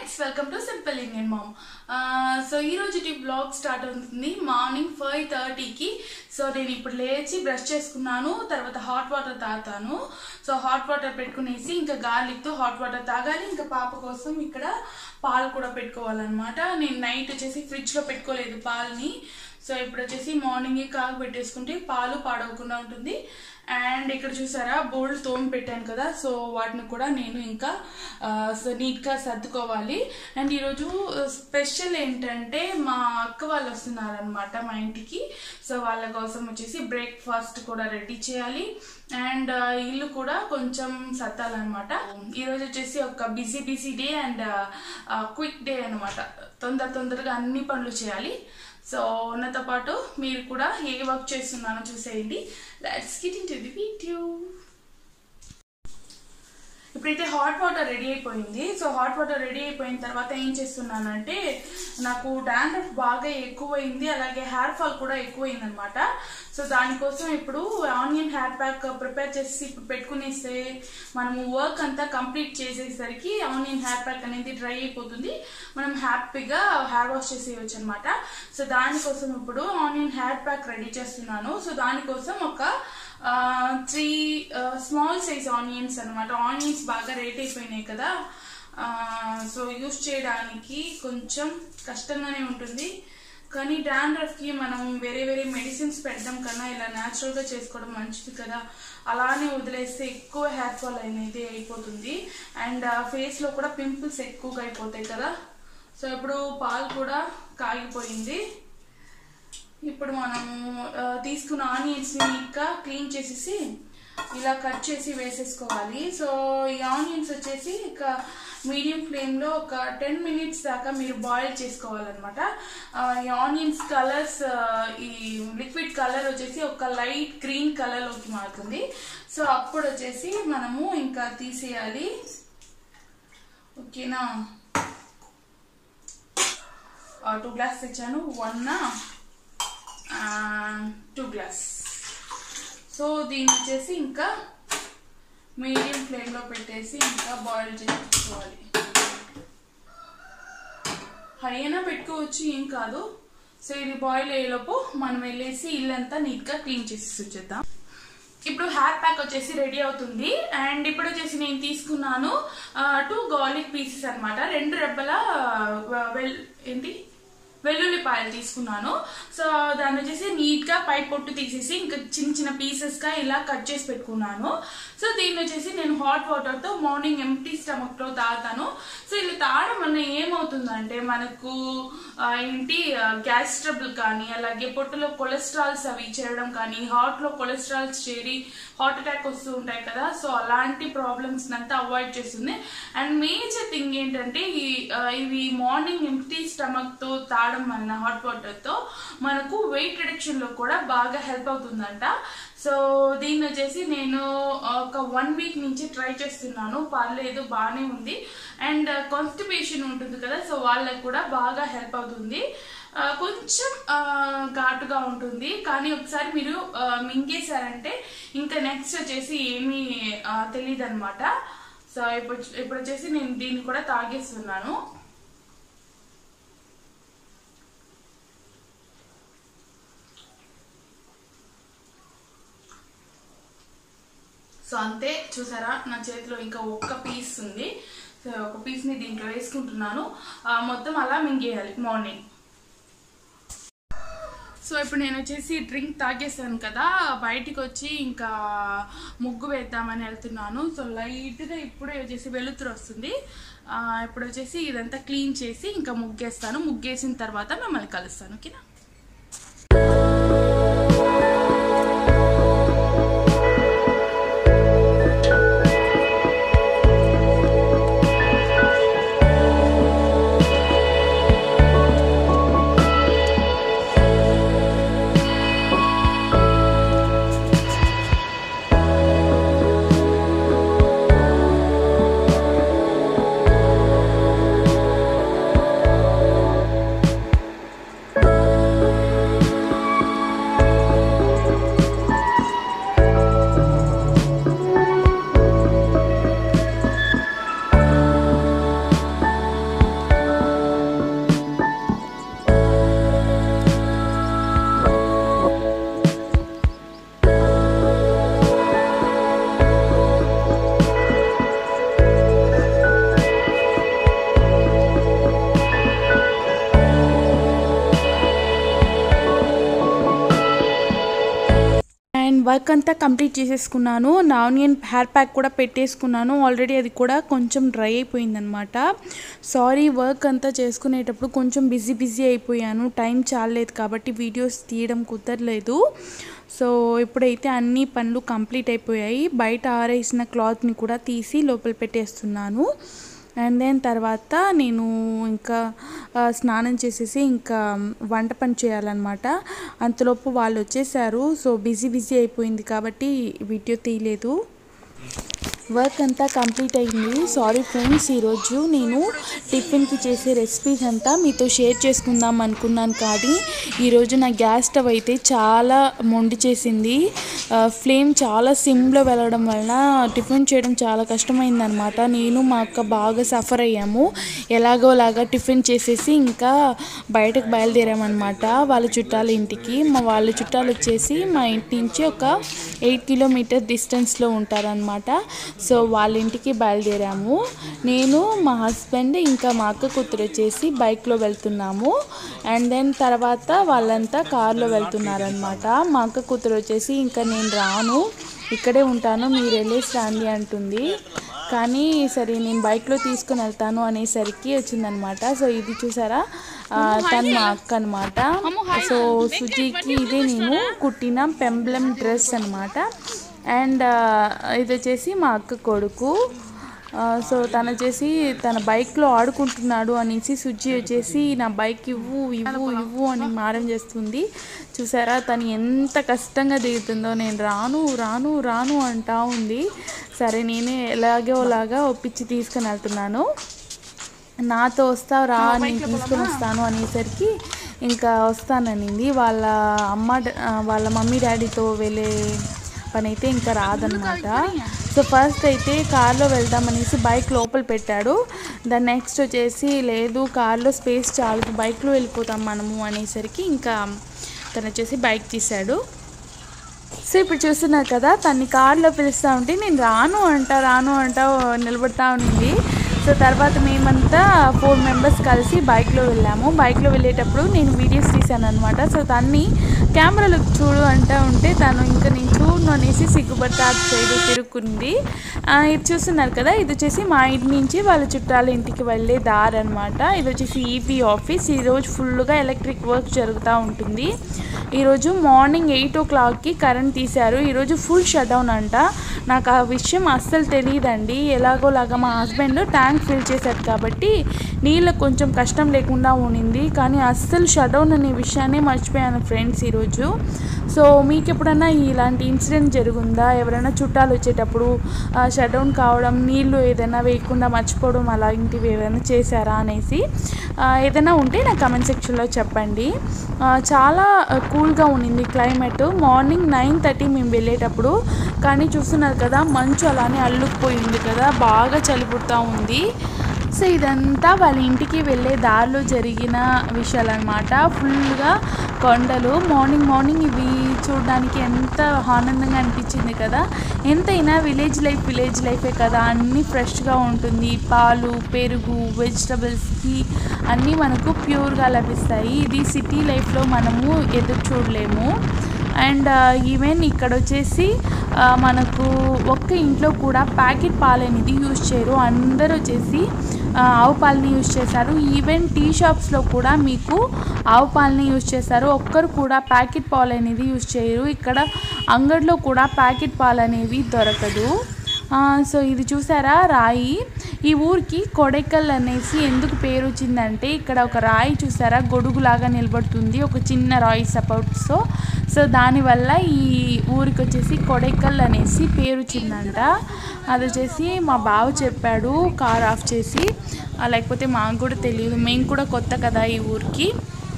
guys welcome to simple Indian mom so ఈ రోజు blog start అవుతుంది మార్నింగ్ ఫైవ్ థర్టీకి సో నేను ఇప్పుడు లేచి బ్రష్ చేసుకున్నాను తర్వాత హాట్ వాటర్ తాగుతాను సో హాట్ వాటర్ పెట్టుకునేసి ఇంకా గార్లిక్తో హాట్ వాటర్ తాగాలి ఇంకా పాప కోసం ఇక్కడ పాలు కూడా పెట్టుకోవాలన్నమాట నేను నైట్ వచ్చేసి ఫ్రిడ్జ్లో పెట్టుకోలేదు పాలని సో ఇప్పుడు వచ్చేసి మార్నింగ్ కాగు పెట్టేసుకుంటే పాలు పాడవకుండా ఉంటుంది అండ్ ఇక్కడ చూసారా బోల్డ్ తోమి పెట్టాను కదా సో వాటిని కూడా నేను ఇంకా ఆ, సో నీట్గా సర్దుకోవాలి అండ్ ఈరోజు స్పెషల్ ఏంటంటే మా అక్క వాళ్ళు వస్తున్నారనమాట మా ఇంటికి సో వాళ్ళ కోసం వచ్చేసి బ్రేక్ఫాస్ట్ కూడా రెడీ చేయాలి అండ్ ఆ, ఇల్లు కూడా కొంచెం సత్తాలన్నమాట ఈరోజు వచ్చేసి ఒక busy busy day and quick day అనమాట తొందర తొందరగా అన్ని పనులు చేయాలి సో నాతో పాటు మీరు కూడా ఏ వర్క్ చేస్తున్నానో చూసేయండి let's get into the video ఇప్పుడైతే హాట్ వాటర్ రెడీ అయిపోయింది సో హాట్ వాటర్ రెడీ అయిపోయిన తర్వాత ఏం చేస్తున్నానంటే నాకు డాండ్రఫ్ బాగా ఎక్కువైంది అలాగే హెయిర్ ఫాల్ కూడా ఎక్కువైంది అనమాట సో దానికోసం ఇప్పుడు ఆనియన్ హెయిర్ ప్యాక్ ప్రిపేర్ చేసి ఇప్పుడు పెట్టుకునేస్తే మనము వర్క్ అంతా కంప్లీట్ చేసేసరికి ఆనియన్ హెయిర్ ప్యాక్ అనేది డ్రై అయిపోతుంది మనం హ్యాపీగా హెయిర్ వాష్ చేసేయచ్చు అనమాట సో దానికోసం ఇప్పుడు ఆనియన్ హెయిర్ ప్యాక్ రెడీ చేస్తున్నాను సో దానికోసం ఒక త్రీ స్మాల్ సైజ్ ఆనియన్స్ అనమాట ఆనియన్స్ బాగా రేట్ అయిపోయినాయి కదా సో యూస్ చేయడానికి కొంచెం కష్టంగానే ఉంటుంది కానీ డాండ్రఫ్కి మనం వేరే వేరే మెడిసిన్స్ పెట్టడం కన్నా ఇలా న్యాచురల్గా చేసుకోవడం మంచిది కదా అలానే వదిలేస్తే ఎక్కువ హెయిర్ ఫాల్ అనేది అయిపోతుంది అండ్ ఫేస్లో కూడా పింపుల్స్ ఎక్కువగా అయిపోతాయి కదా సో ఇప్పుడు పాలు కూడా కాగిపోయింది ఇప్పుడు మనము ఆ, తీసుకున్న ఆనియన్స్ ని నీట్గా క్లీన్ చేసేసి ఇలా కట్ చేసి వేసేసుకోవాలి సో ఈ ఆనియన్స్ వచ్చేసి ఇక మీడియం ఫ్లేమ్లో ఒక టెన్ మినిట్స్ దాకా మీరు బాయిల్ చేసుకోవాలన్నమాట ఆ, ఈ ఆనియన్స్ కలర్స్ ఈ లిక్విడ్ కలర్ వచ్చేసి ఒక లైట్ గ్రీన్ కలర్లోకి మారుతుంది సో అప్పుడు వచ్చేసి మనము ఇంకా తీసేయాలి ఓకేనా టూ గ్లాస్ తెచ్చాను వన్ టూ గ్లాస్ సో దీన్ని వచ్చేసి ఇంకా మీడియం ఫ్లేమ్లో పెట్టేసి ఇంకా బాయిల్ చేసుకోవాలి హై అయినా పెట్టుకోవచ్చు ఏం కాదు సో ఇది బాయిల్ అయ్యేలోపు మనం వెళ్ళేసి ఇల్లంతా నీట్గా క్లీన్ చేసి వచ్చేద్దాం ఇప్పుడు హెయిర్ ప్యాక్ వచ్చేసి రెడీ అవుతుంది అండ్ ఇప్పుడు వచ్చేసి నేను తీసుకున్నాను టూ గార్లిక్ పీసెస్ అన్నమాట రెండు రెబ్బల ఆ, వెల్ ఏంటి వెల్లుల్లిపాయలు తీసుకున్నాను సో దాన్ని వచ్చేసి నీట్గా పై పొట్టు తీసేసి ఇంకా చిన్న చిన్న పీసెస్గా ఇలా కట్ చేసి పెట్టుకున్నాను సో దీన్ని వచ్చేసి నేను హాట్ వాటర్తో మార్నింగ్ ఎంటీ స్టమక్లో తాగుతాను సో ఇలా తాగడం వల్ల ఏమవుతుందంటే మనకు ఆ, ఏంటి గ్యాస్ ట్రబుల్ కానీ అలాగే పొట్టులో కొలెస్ట్రాల్స్ అవి చేరడం కానీ హార్ట్లో కొలెస్ట్రాల్స్ చేరి హార్ట్ అటాక్ వస్తూ ఉంటాయి కదా సో అలాంటి ప్రాబ్లమ్స్ అంతా అవాయిడ్ చేస్తుంది అండ్ మేజర్ థింగ్ ఏంటంటే ఈ ఆ, ఇవి మార్నింగ్ ఎంటీ స్టమక్తో తాగడం వలన హాట్ వాటర్తో మనకు వెయిట్ రిడక్షన్లో కూడా బాగా హెల్ప్ అవుతుందంట సో దీన్ని వచ్చేసి నేను ఒక వన్ వీక్ నుంచి ట్రై చేస్తున్నాను పర్లేదు బాగానే ఉంది అండ్ కాన్స్టిపేషన్ ఉంటుంది కదా సో వాళ్ళకి కూడా బాగా హెల్ప్ అవుతుంది ఆ, కొంచెం ఆ, ఘాటుగా ఉంటుంది కానీ ఒకసారి మీరు ఆ, మింగేశారంటే ఇంకా నెక్స్ట్ వచ్చేసి ఏమీ తెలియదు అనమాట సో ఇప్పుడు ఇప్పుడు వచ్చేసి నేను దీన్ని కూడా తాగేస్తున్నాను సో అంతే చూసారా నా చేతిలో ఇంకా ఒక్క పీస్ ఉంది సో ఒక పీస్ని దీంట్లో వేసుకుంటున్నాను ఆ, మొత్తం అలా మింగేయాలి మార్నింగ్ సో ఇప్పుడు నేను వచ్చేసి డ్రింక్ తాగేసాను కదా బయటికి వచ్చి ఇంకా ముగ్గు వేద్దామని వెళ్తున్నాను సో లైట్గా ఇప్పుడే వచ్చేసి వెలుతురు వస్తుంది ఆ, ఇప్పుడు వచ్చేసి ఇదంతా క్లీన్ చేసి ఇంకా ముగ్గేస్తాను ముగ్గేసిన తర్వాత మిమ్మల్ని కలుస్తాను ఓకేనా Thank వర్క్ అంతా కంప్లీట్ చేసేసుకున్నాను నా ఆనియన్ హెయిర్ ప్యాక్ కూడా పెట్టేసుకున్నాను ఆల్రెడీ అది కూడా కొంచెం డ్రై అయిపోయిందనమాట సారీ వర్క్ అంతా చేసుకునేటప్పుడు కొంచెం బిజీ బిజీ అయిపోయాను టైం చాలలేదు కాబట్టి వీడియోస్ తీయడం కుదరలేదు సో ఇప్పుడైతే అన్ని పనులు కంప్లీట్ అయిపోయాయి బయట ఆరేసిన క్లాత్ని కూడా తీసి లోపల పెట్టేస్తున్నాను అండ్ దెన్ తర్వాత నేను ఇంకా ఆ, స్నానం చేసేసి ఇంకా వంట పని చేయాలన్నమాట అంతలోపు వాళ్ళు వచ్చేసారు సో బిజీ బిజీ అయిపోయింది కాబట్టి వీడియో తీయలేదు వర్క్ అంతా కంప్లీట్ అయింది సారీ ఫ్రెండ్స్ ఈరోజు నేను టిఫిన్కి చేసే రెసిపీస్ అంతా మీతో షేర్ చేసుకుందాం అనుకున్నాను కానీ ఈరోజు నా గ్యాస్ స్టవ్ అయితే చాలా మొండి చేసింది ఆ, ఫ్లేమ్ చాలా సిమ్లో వెళ్ళడం వలన టిఫిన్ చేయడం చాలా కష్టమైందనమాట నేను మా అక్క బాగా సఫర్ అయ్యాము ఎలాగోలాగా టిఫిన్ చేసేసి ఇంకా బయటకు బయలుదేరామన్నమాట వాళ్ళ చుట్టాల ఇంటికి మా వాళ్ళ చుట్టాలు వచ్చేసి మా ఇంటి నుంచి ఒక ఎయిట్ కిలోమీటర్ డిస్టెన్స్లో ఉంటారనమాట సో వాళ్ళ ఇంటికి బయలుదేరాము నేను మా హస్బెండ్ ఇంకా మా అక్క కూతురు వచ్చేసి బైక్లో వెళ్తున్నాము అండ్ దెన్ తర్వాత వాళ్ళంతా కార్లో వెళ్తున్నారనమాట మా అక్క కూతురు వచ్చేసి ఇంకా నేను రాను ఇక్కడే ఉంటాను మీరు వెళ్ళేసి రండి అంటుంది కానీ సరే నేను బైక్లో తీసుకుని వెళ్తాను అనేసరికి వచ్చిందనమాట సో ఇది చూసారా ఆ, తను మా అక్క అనమాట సో సుజీకి ఇదే నేను కుట్టిన పెంబ్లం డ్రెస్ అనమాట అండ్ ఇది వచ్చేసి మా అక్క కొడుకు ఆ, సో తను వచ్చేసి తన బైక్లో ఆడుకుంటున్నాడు అనేసి సుజి వచ్చేసి నా బైక్ ఇవ్వు ఇవ్వు ఇవ్వు అని మారం చేస్తుంది చూసారా తను ఎంత కష్టంగా దిగుతుందో నేను రాను రాను రాను అంటా ఉంది సరే నేనే ఎలాగోలాగా ఒప్పించి తీసుకుని వెళ్తున్నాను నాతో వస్తావు రా నేను తీసుకుని వస్తాను అనేసరికి ఇంకా వస్తాననింది వాళ్ళ అమ్మ డ- ఆ, వాళ్ళ మమ్మీ డాడీతో వెళ్ళే పని అయితే ఇంకా రాదనమాట సో ఫస్ట్ అయితే కార్లో వెళ్దామనేసి బైక్ లోపల పెట్టాడు దాని నెక్స్ట్ వచ్చేసి లేదు కార్లో స్పేస్ చాలదు బైక్లో వెళ్ళిపోతాం మనము అనేసరికి ఇంకా తను వచ్చేసి బైక్ తీశాడు సో ఇప్పుడు చూస్తున్నారు కదా తన్ని కార్లో పిలుస్తూ ఉంటే నేను రాను అంట రాను అంట నిలబడతా ఉండింది సో తర్వాత మేమంతా ఫోర్ మెంబర్స్ కలిసి బైక్లో వెళ్ళాము బైక్లో వెళ్ళేటప్పుడు నేను వీడియోస్ తీశాను అనమాట సో తన్ని కెమెరాలో చూడు అంటూ ఉంటే తను ఇంకా నేను చూడను అనేసి సిగ్గుపడతా అటు సైడ్ తిరుక్కుంది ఆ, ఇది చూస్తున్నారు కదా ఇది వచ్చేసి మా ఇంటి నుంచి వాళ్ళ చుట్టాల ఇంటికి వెళ్ళే దారి అనమాట ఇది వచ్చేసి ఈపీ ఆఫీస్ ఈరోజు ఫుల్గా ఎలక్ట్రిక్ వర్క్ జరుగుతూ ఉంటుంది ఈరోజు మార్నింగ్ ఎయిట్ ఓ క్లాక్కి కరెంట్ తీశారు ఈరోజు ఫుల్ షట్ డౌన్ అంట నాకు ఆ విషయం అస్సలు తెలియదండి ఎలాగోలాగా మా హస్బెండ్ ట్యాంక్ ఫిల్ చేశారు కాబట్టి నీళ్ళకు కొంచెం కష్టం లేకుండా ఉండింది కానీ అస్సలు షట్ డౌన్ అనే విషయాన్ని మర్చిపోయాను ఫ్రెండ్స్ ఈరోజు సో మీకు ఎప్పుడైనా ఇలాంటి ఇన్సిడెంట్ జరుగుందా ఎవరైనా చుట్టాలు వచ్చేటప్పుడు షట్ డౌన్ కావడం నీళ్ళు ఏదైనా వేయకుండా మర్చిపోవడం అలాంటివి ఏదైనా చేశారా అనేసి ఆ, ఏదైనా ఉంటే నా కమెంట్ సెక్షన్లో చెప్పండి ఆ, చాలా కూల్గా ఉండింది క్లైమేట్ మార్నింగ్ నైన్ థర్టీ మేము వెళ్ళేటప్పుడు కానీ చూస్తున్నారు కదా మంచు అలానే అల్లుకుపోయింది కదా బాగా చలి పుడతా ఉంది సో ఇదంతా వాళ్ళ ఇంటికి వెళ్ళే దారిలో జరిగిన విషయాలు అనమాట ఫుల్గా కొండలు మార్నింగ్ మార్నింగ్ ఇవి చూడడానికి ఎంత ఆనందంగా అనిపించింది కదా ఎంతైనా విలేజ్ లైఫ్ విలేజ్ లైఫే కదా అన్నీ ఫ్రెష్గా ఉంటుంది పాలు పెరుగు వెజిటబుల్స్కి అన్నీ మనకు ప్యూర్గా లభిస్తాయి ఇది సిటీ లైఫ్లో మనము ఎదురు చూడలేము అండ్ ఈవెన్ ఇక్కడ వచ్చేసి ఆ, మనకు ఒక్క ఇంట్లో కూడా ప్యాకెట్ పాలు అనేది యూజ్ చేయరు అందరూ వచ్చేసి ఆ, ఆవు పాలని యూజ్ చేశారు ఈవెన్ టీ షాప్స్లో కూడా మీకు ఆవు పాలని యూజ్ చేస్తారు ఒక్కరు కూడా ప్యాకెట్ పాలు అనేది యూజ్ చేయరు ఇక్కడ అంగడిలో కూడా ప్యాకెట్ పాలు అనేవి దొరకదు ఆ, సో ఇది చూసారా రాయి ఈ ఊరికి కొడైకల్ అనేసి ఎందుకు పేరు వచ్చిందంటే ఇక్కడ ఒక రాయి చూసారా గొడుగులాగా నిలబడుతుంది ఒక చిన్న రాయి సపోర్ట్స్తో సో దానివల్ల ఈ ఊరికి వచ్చేసి కొడైకల్ అనేసి పేరు వచ్చిందంట అది వచ్చేసి మా బావ చెప్పాడు కార్ ఆఫ్ చేసి ఆ, లేకపోతే మాకు కూడా తెలియదు మేము కూడా కొత్త కదా ఈ ఊరికి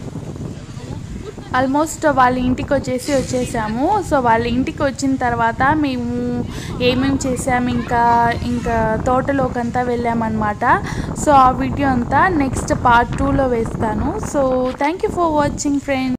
ఆల్మోస్ట్ వాళ్ళ ఇంటికి వచ్చేసి వచ్చేసాము సో వాళ్ళ ఇంటికి వచ్చిన తర్వాత మేము ఏమేమి చేసాము ఇంకా ఇంకా తోటలోకంతా వెళ్ళామన్నమాట సో ఆ వీడియో అంతా నెక్స్ట్ పార్ట్ టూలో వేస్తాను so thank you for watching friends